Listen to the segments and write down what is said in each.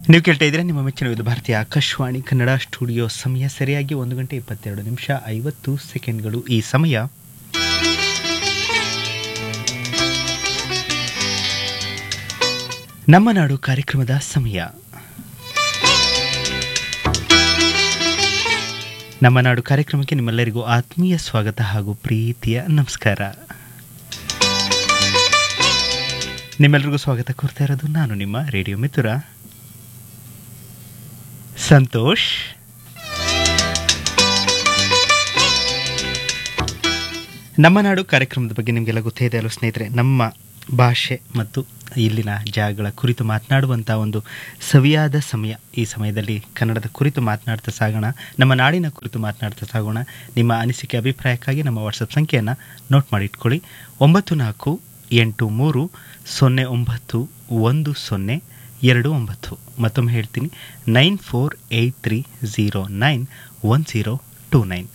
ನೀವು ಕೇಳ್ತಾ ಇದ್ರೆ ನಿಮ್ಮ ಮೆಚ್ಚಿನ ಇದು ಭಾರತೀಯ ಆಕಾಶವಾಣಿ ಕನ್ನಡ ಸ್ಟುಡಿಯೋ ಸಮಯ ಸರಿಯಾಗಿ ಒಂದು ಗಂಟೆ ಇಪ್ಪತ್ತೆರಡು ನಿಮಿಷ ಐವತ್ತು ಸೆಕೆಂಡ್ಗಳು ಈ ಸಮಯ ನಮ್ಮ ನಾಡು ಕಾರ್ಯಕ್ರಮದ ಸಮಯ ನಮ್ಮ ನಾಡು ಕಾರ್ಯಕ್ರಮಕ್ಕೆ ನಿಮ್ಮೆಲ್ಲರಿಗೂ ಆತ್ಮೀಯ ಸ್ವಾಗತ ಹಾಗೂ ಪ್ರೀತಿಯ ನಮಸ್ಕಾರ ನಿಮ್ಮೆಲ್ಲರಿಗೂ ಸ್ವಾಗತ ಕೋರ್ತಾ ಇರೋದು ನಾನು ನಿಮ್ಮ ರೇಡಿಯೋ ಮಿತ್ರ ಸಂತೋಷ್ ನಮ್ಮ ನಾಡು ಕಾರ್ಯಕ್ರಮದ ಬಗ್ಗೆ ನಿಮಗೆಲ್ಲ ಗೊತ್ತೇ ಇದೆ ಅಲ್ವ ಸ್ನೇಹಿತರೆ ನಮ್ಮ ಭಾಷೆ ಮತ್ತು ಇಲ್ಲಿನ ಜಾಗಗಳ ಕುರಿತು ಮಾತನಾಡುವಂಥ ಒಂದು ಸವಿಯಾದ ಸಮಯ ಈ ಸಮಯದಲ್ಲಿ ಕನ್ನಡದ ಕುರಿತು ಮಾತನಾಡ್ತಾ ಸಾಗೋಣ ನಮ್ಮ ನಾಡಿನ ಕುರಿತು ಮಾತನಾಡ್ತಾ ಸಾಗೋಣ ನಿಮ್ಮ ಅನಿಸಿಕೆ ಅಭಿಪ್ರಾಯಕ್ಕಾಗಿ ನಮ್ಮ ವಾಟ್ಸಪ್ ಸಂಖ್ಯೆಯನ್ನು ನೋಟ್ ಮಾಡಿ ಇಟ್ಕೊಳ್ಳಿ ಒಂಬತ್ತು ನಾಲ್ಕು ಎಂಟು ಮೂರು ಸೊನ್ನೆ ಒಂಬತ್ತು ಒಂದು ಸೊನ್ನೆ ಎರಡು ಒಂಬತ್ತು ಮತ್ತೊಮ್ಮೆ ಹೇಳ್ತೀನಿ nine four eight three zero nine one zero two nine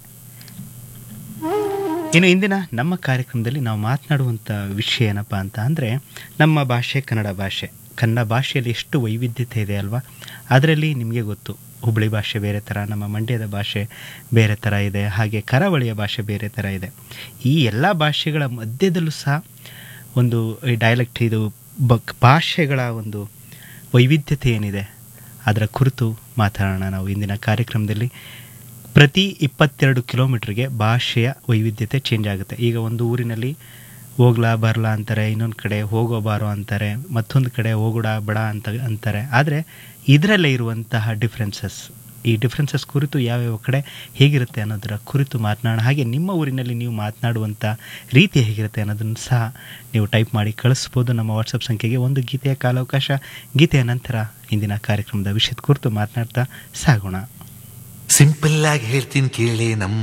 ಇನ್ನು ಇಂದಿನ ನಮ್ಮ ಕಾರ್ಯಕ್ರಮದಲ್ಲಿ ನಾವು ಮಾತನಾಡುವಂಥ ವಿಷಯ ಏನಪ್ಪ ಅಂತ ಅಂದರೆ ನಮ್ಮ ಭಾಷೆ ಕನ್ನಡ ಭಾಷೆ ಕನ್ನಡ ಭಾಷೆಯಲ್ಲಿ ಎಷ್ಟು ವೈವಿಧ್ಯತೆ ಇದೆ ಅಲ್ವಾ ಅದರಲ್ಲಿ ನಿಮಗೆ ಗೊತ್ತು ಹುಬ್ಳಿ ಭಾಷೆ ಬೇರೆ ಥರ ನಮ್ಮ ಮಂಡ್ಯದ ಭಾಷೆ ಬೇರೆ ಥರ ಇದೆ ಹಾಗೆ ಕರಾವಳಿಯ ಭಾಷೆ ಬೇರೆ ಥರ ಇದೆ ಈ ಎಲ್ಲ ಭಾಷೆಗಳ ಮಧ್ಯದಲ್ಲೂ ಸಹ ಒಂದು ಈ ಡೈಲೆಕ್ಟ್ ಇದು ಬಕ್ ಭಾಷೆಗಳ ಒಂದು ವೈವಿಧ್ಯತೆ ಏನಿದೆ ಅದರ ಕುರಿತು ಮಾತಾಡೋಣ ನಾವು ಇಂದಿನ ಕಾರ್ಯಕ್ರಮದಲ್ಲಿ ಪ್ರತಿ ಇಪ್ಪತ್ತೆರಡು ಕಿಲೋಮೀಟ್ರಿಗೆ ಭಾಷೆಯ ವೈವಿಧ್ಯತೆ ಚೇಂಜ್ ಆಗುತ್ತೆ ಈಗ ಒಂದು ಊರಿನಲ್ಲಿ ಹೋಗ್ಲಾ ಬರಲಾ ಅಂತಾರೆ ಇನ್ನೊಂದು ಕಡೆ ಹೋಗೋ ಬಾರೋ ಅಂತಾರೆ ಮತ್ತೊಂದು ಕಡೆ ಹೋಗುಡ ಬಡ ಅಂತ ಅಂತಾರೆ ಆದರೆ ಇದರಲ್ಲೇ ಇರುವಂತಹ ಡಿಫ್ರೆನ್ಸಸ್ ಈ ಡಿಫ್ರೆನ್ಸಸ್ ಕುರಿತು ಯಾವ್ಯಾವ ಕಡೆ ಹೇಗಿರುತ್ತೆ ಅನ್ನೋದರ ಕುರಿತು ಮಾತನಾಡೋಣ ಹಾಗೆ ನಿಮ್ಮ ಊರಿನಲ್ಲಿ ನೀವು ಮಾತನಾಡುವಂಥ ರೀತಿ ಹೇಗಿರುತ್ತೆ ಅನ್ನೋದನ್ನು ಸಹ ನೀವು ಟೈಪ್ ಮಾಡಿ ಕಳಿಸ್ಬೋದು ನಮ್ಮ ವಾಟ್ಸಪ್ ಸಂಖ್ಯೆಗೆ ಒಂದು ಗೀತೆಯ ಕಾಲಾವಕಾಶ ಗೀತೆಯ ನಂತರ ಇಂದಿನ ಕಾರ್ಯಕ್ರಮದ ವಿಷಯದ ಕುರಿತು ಮಾತನಾಡ್ತಾ ಸಾಗೋಣ ಸಿಂಪಲ್ ಆಗಿ ಹೇಳ್ತೀನಿ ಕೇಳಿ ನಮ್ಮ